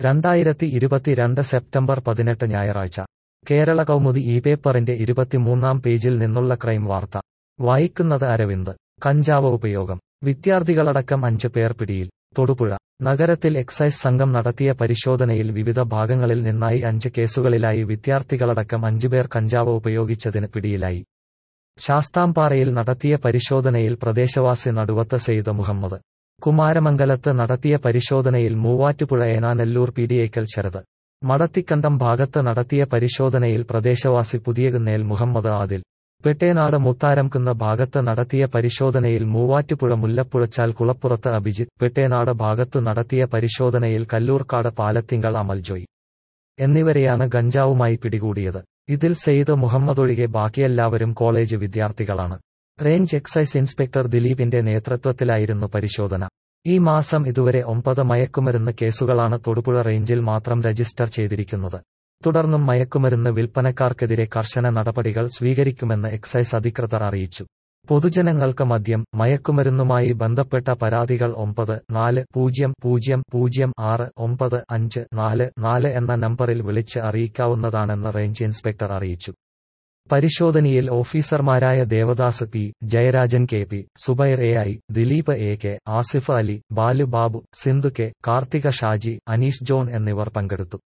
രണ്ടായിരത്തി ഇരുപത്തിരണ്ട് സെപ്റ്റംബർ പതിനെട്ട് ഞായറാഴ്ച കേരള കൗമുദി ഈ പേപ്പറിന്റെ ഇരുപത്തിമൂന്നാം പേജിൽ നിന്നുള്ള ക്രൈം വാർത്ത വായിക്കുന്നത് അരവിന്ദ് കഞ്ചാവ് ഉപയോഗം വിദ്യാർത്ഥികളടക്കം അഞ്ച് പേർ പിടിയിൽ തൊടുപുഴ നഗരത്തിൽ എക്സൈസ് സംഘം നടത്തിയ പരിശോധനയിൽ വിവിധ ഭാഗങ്ങളിൽ നിന്നായി അഞ്ച് കേസുകളിലായി വിദ്യാർത്ഥികളടക്കം അഞ്ചുപേർ കഞ്ചാവ് ഉപയോഗിച്ചതിന് പിടിയിലായി ശാസ്താംപാറയിൽ നടത്തിയ പരിശോധനയിൽ പ്രദേശവാസി നടുവത്ത് സെയ്ദ് മുഹമ്മദ് കുമാരമംഗലത്ത് നടത്തിയ പരിശോധനയിൽ മൂവാറ്റുപുഴ ഏനാനെല്ലൂർ പീഡിയേക്കൽ ശരത് മടത്തിക്കണ്ടം ഭാഗത്ത് നടത്തിയ പരിശോധനയിൽ പ്രദേശവാസി പുതിയകുന്നേൽ മുഹമ്മദ് ആദിൽ പെട്ടേനാട് മുത്താരംകുന്ന ഭാഗത്ത് നടത്തിയ പരിശോധനയിൽ മൂവാറ്റുപുഴ മുല്ലപ്പുഴച്ചാൽ കുളപ്പുറത്ത് അഭിജിത്ത് പെട്ടേനാട് ഭാഗത്തു നടത്തിയ പരിശോധനയിൽ കല്ലൂർക്കാട് പാലത്തിങ്കൾ അമൽജോയ് എന്നിവരെയാണ് ഗഞ്ചാവുമായി പിടികൂടിയത് ഇതിൽ സെയ്ദ് മുഹമ്മദ് ഒഴികെ ബാക്കിയെല്ലാവരും കോളേജ് വിദ്യാർത്ഥികളാണ് റേഞ്ച് എക്സൈസ് ഇൻസ്പെക്ടർ ദിലീപിന്റെ നേതൃത്വത്തിലായിരുന്നു പരിശോധന ഈ മാസം ഇതുവരെ ഒമ്പത് മയക്കുമരുന്ന് കേസുകളാണ് തൊടുപുഴ റേഞ്ചിൽ മാത്രം രജിസ്റ്റർ ചെയ്തിരിക്കുന്നത് തുടർന്നും മയക്കുമരുന്ന് വിൽപ്പനക്കാർക്കെതിരെ കർശന നടപടികൾ സ്വീകരിക്കുമെന്ന് എക്സൈസ് അധികൃതർ അറിയിച്ചു പൊതുജനങ്ങൾക്ക് മദ്യം മയക്കുമരുന്നുമായി ബന്ധപ്പെട്ട പരാതികൾ ഒമ്പത് നാല് പൂജ്യം പൂജ്യം പൂജ്യം ആറ് ഒമ്പത് അഞ്ച് നാല് നാല് എന്ന നമ്പറിൽ വിളിച്ച് അറിയിക്കാവുന്നതാണെന്ന് റേഞ്ച് ഇൻസ്പെക്ടർ അറിയിച്ചു പരിശോധനയിൽ ഓഫീസർമാരായ Devadas P Jayarajan K P Zubair A I Dileep A K Asif Ali Balu Babu Sindhu K Karthika Shaji Aneesh John എന്നിവർ പങ്കെടുത്തു